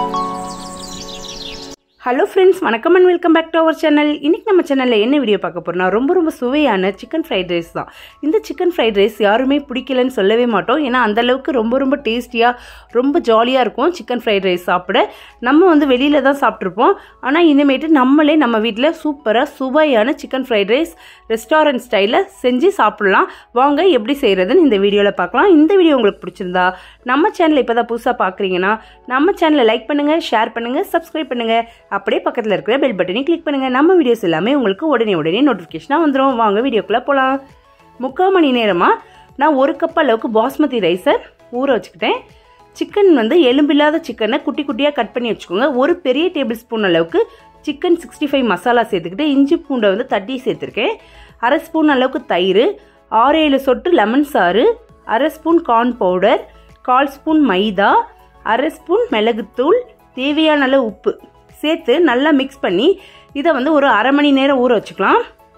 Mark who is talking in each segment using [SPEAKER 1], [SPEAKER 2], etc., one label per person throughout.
[SPEAKER 1] hello friends வணக்கம் and welcome back to our channel இன்றைக்கி நம்ம சேனலில் என்ன வீடியோ பார்க்க போகிறோம்னா ரொம்ப ரொம்ப சுவையான சிக்கன் ஃப்ரைட் ரைஸ் தான் இந்த சிக்கன் ஃப்ரைட் ரைஸ் யாருமே பிடிக்கலன்னு சொல்லவே மாட்டோம் ஏன்னா அந்தளவுக்கு ரொம்ப ரொம்ப டேஸ்டியாக ரொம்ப ஜாலியாக இருக்கும் சிக்கன் ஃப்ரைட் ரைஸ் சாப்பிட நம்ம வந்து வெளியில் தான் சாப்பிட்ருப்போம் ஆனால் இனிமேட்டு நம்மளே நம்ம வீட்டில் சூப்பராக சுவையான சிக்கன் ஃப்ரைட் ரைஸ் ரெஸ்டாரண்ட் ஸ்டைலில் செஞ்சு சாப்பிட்லாம் வாங்க எப்படி செய்கிறதுன்னு இந்த வீடியோவில் பார்க்கலாம் இந்த வீடியோ உங்களுக்கு பிடிச்சிருந்தா நம்ம சேனலை இப்போ தான் புதுசாக பார்க்குறீங்கன்னா நம்ம சேனலை லைக் பண்ணுங்கள் ஷேர் பண்ணுங்கள் சப்ஸ்கிரைப் பண்ணுங்கள் அப்படியே பக்கத்தில் இருக்கிற பெல் பட்டனையும் கிளிக் பண்ணுங்கள் நம்ம வீடியோஸ் எல்லாமே உங்களுக்கு உடனே உடனே நோட்டிஃபிகேஷனாக வந்துடும் வாங்க வீடியோக்குள்ளே போகலாம் முக்கால் மணி நேரமாக நான் ஒரு கப் அளவுக்கு பாஸ்மதி ரைஸை ஊற வச்சுக்கிட்டேன் சிக்கன் வந்து எலும்பில்லாத சிக்கனை குட்டி குட்டியாக கட் பண்ணி வச்சுக்கோங்க ஒரு பெரிய டேபிள் ஸ்பூன் அளவுக்கு சிக்கன் சிக்ஸ்டி ஃபைவ் மசாலா சேர்த்துக்கிட்டு இஞ்சி பூண்டை வந்து தட்டி சேர்த்துருக்கேன் அரை ஸ்பூன் அளவுக்கு தயிர் ஆறு ஏழு சொட்டு லெமன் சாறு அரை ஸ்பூன் கார்ன் பவுடர் கால் ஸ்பூன் மைதா அரை ஸ்பூன் மிளகுத்தூள் தேவையான அளவு உப்பு சேர்த்து நல்லா மிக்ஸ் பண்ணி இதை வந்து ஒரு அரை மணி நேரம் ஊற வச்சுக்கலாம்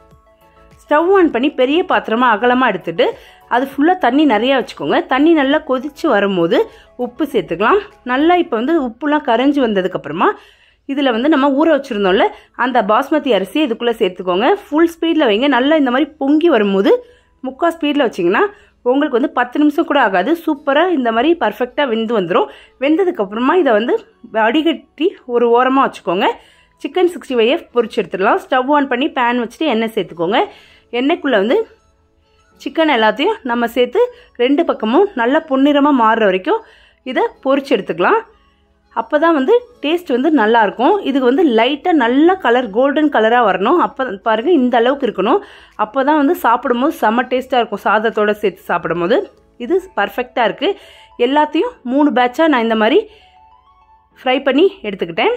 [SPEAKER 1] ஸ்டவ் ஆன் பண்ணி பெரிய பாத்திரமாக அகலமாக எடுத்துட்டு அது ஃபுல்லாக தண்ணி நிறையா வச்சுக்கோங்க தண்ணி நல்லா கொதித்து வரும்போது உப்பு சேர்த்துக்கலாம் நல்லா இப்போ வந்து உப்புலாம் கரைஞ்சி வந்ததுக்கப்புறமா இதில் வந்து நம்ம ஊற வச்சுருந்தோம்ல அந்த பாஸ்மதி அரிசி இதுக்குள்ளே சேர்த்துக்கோங்க ஃபுல் ஸ்பீடில் வைங்க நல்லா இந்த மாதிரி பொங்கி வரும்போது முக்கால் ஸ்பீடில் வச்சிங்கன்னா உங்களுக்கு வந்து பத்து நிமிஷம் கூட ஆகாது சூப்பராக இந்த மாதிரி பர்ஃபெக்டாக வெந்து வந்துடும் வெந்ததுக்கப்புறமா இதை வந்து வடிகட்டி ஒரு ஓரமாக வச்சுக்கோங்க சிக்கன் சிக்ஸ்டி ஃபைவை பொரிச்சு எடுத்துடலாம் ஸ்டவ் ஆன் பண்ணி பேன் வச்சுட்டு எண்ணெய் சேர்த்துக்கோங்க எண்ணெய்க்குள்ளே வந்து சிக்கன் எல்லாத்தையும் நம்ம சேர்த்து ரெண்டு பக்கமும் நல்லா பொன்னிறமாக மாறுற வரைக்கும் இதை பொரிச்சு எடுத்துக்கலாம் அப்போ தான் வந்து டேஸ்ட் வந்து நல்லாயிருக்கும் இதுக்கு வந்து லைட்டாக நல்ல கலர் கோல்டன் கலராக வரணும் அப்போ பாருங்கள் இந்த அளவுக்கு இருக்கணும் அப்போ தான் வந்து சாப்பிடும்போது செம்ம டேஸ்ட்டாக இருக்கும் சாதத்தோடு சேர்த்து சாப்பிடும்போது இது பர்ஃபெக்டாக இருக்குது எல்லாத்தையும் மூணு பேட்சாக நான் இந்த மாதிரி ஃப்ரை பண்ணி எடுத்துக்கிட்டேன்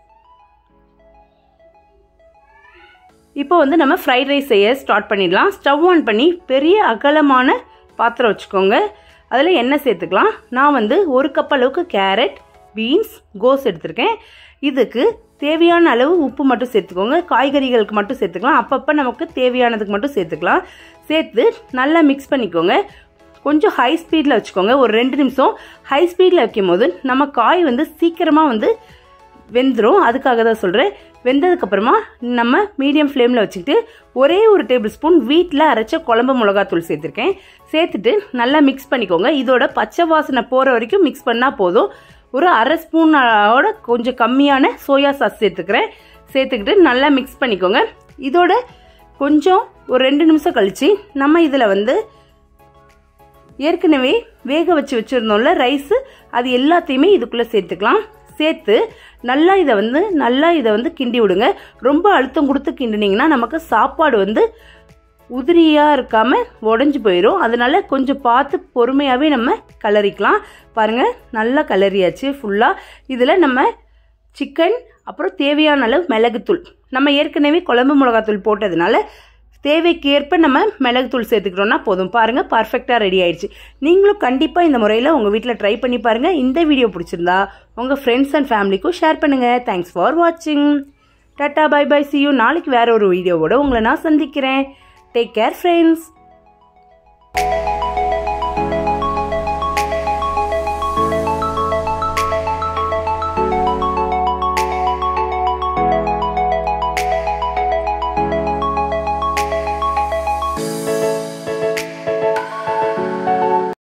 [SPEAKER 1] இப்போ வந்து நம்ம ஃப்ரைட் ரைஸ் செய்ய ஸ்டார்ட் பண்ணிடலாம் ஸ்டவ் ஆன் பண்ணி பெரிய அகலமான பாத்திரம் வச்சுக்கோங்க அதில் எண்ணெய் சேர்த்துக்கலாம் நான் வந்து ஒரு கப் அளவுக்கு கேரட் பீன்ஸ் கோஸ் எடுத்திருக்கேன் இதுக்கு தேவையான அளவு உப்பு மட்டும் சேர்த்துக்கோங்க காய்கறிகளுக்கு மட்டும் சேர்த்துக்கலாம் அப்பப்போ நமக்கு தேவையானதுக்கு மட்டும் சேர்த்துக்கலாம் சேர்த்து நல்லா மிக்ஸ் பண்ணிக்கோங்க கொஞ்சம் ஹை ஸ்பீடில் வச்சுக்கோங்க ஒரு ரெண்டு நிமிஷம் ஹை ஸ்பீடில் வைக்கும் போது நம்ம காய் வந்து சீக்கிரமாக வந்து வெந்துடும் அதுக்காக தான் சொல்கிறேன் வெந்ததுக்கப்புறமா நம்ம மீடியம் ஃப்ளேமில் வச்சுக்கிட்டு ஒரே ஒரு டேபிள் ஸ்பூன் வீட்டில் அரைச்ச குழம்பு மிளகாத்தூள் சேர்த்துருக்கேன் சேர்த்துட்டு நல்லா மிக்ஸ் பண்ணிக்கோங்க இதோட பச்சை வாசனை போகிற வரைக்கும் மிக்ஸ் பண்ணால் போதும் ஒரு அரை ஸ்பூனோட கொஞ்சம் கம்மியான சோயா சாஸ் சேர்த்துக்கிறேன் சேர்த்துக்கிட்டு நல்லா மிக்ஸ் பண்ணிக்கோங்க இதோட கொஞ்சம் ஒரு ரெண்டு நிமிஷம் கழித்து நம்ம இதில் வந்து ஏற்கனவே வேக வச்சு வச்சுருந்தோம்ல ரைஸு அது எல்லாத்தையுமே இதுக்குள்ளே சேர்த்துக்கலாம் சேர்த்து நல்லா இதை வந்து நல்லா இதை வந்து கிண்டி விடுங்க ரொம்ப அழுத்தம் கொடுத்து கிண்டினீங்கன்னா நமக்கு சாப்பாடு வந்து உதிரியாக இருக்காமல் உடஞ்சி போயிடும் அதனால கொஞ்சம் பார்த்து பொறுமையாகவே நம்ம கலரிக்கலாம் பாருங்கள் நல்லா கலரியாச்சு ஃபுல்லாக இதில் நம்ம சிக்கன் அப்புறம் தேவையான அளவு மிளகுத்தூள் நம்ம ஏற்கனவே குழம்பு மிளகாத்தூள் போட்டதுனால தேவைக்கேற்ப நம்ம மிளகுத்தூள் சேர்த்துக்கிட்டோம்னா போதும் பாருங்கள் பர்ஃபெக்டாக ரெடி ஆயிடுச்சு நீங்களும் கண்டிப்பாக இந்த முறையில் உங்கள் வீட்டில் ட்ரை பண்ணி பாருங்கள் இந்த வீடியோ பிடிச்சிருந்தா உங்கள் ஃப்ரெண்ட்ஸ் அண்ட் ஃபேமிலிக்கும் ஷேர் பண்ணுங்கள் தேங்க்ஸ் ஃபார் வாட்சிங் tata bye bye see you நாளைக்கு வேற ஒரு வீடியோவோட உங்களை நான் சந்திக்கிறேன் டேக் கேர் ஃப்ரெண்ட்ஸ்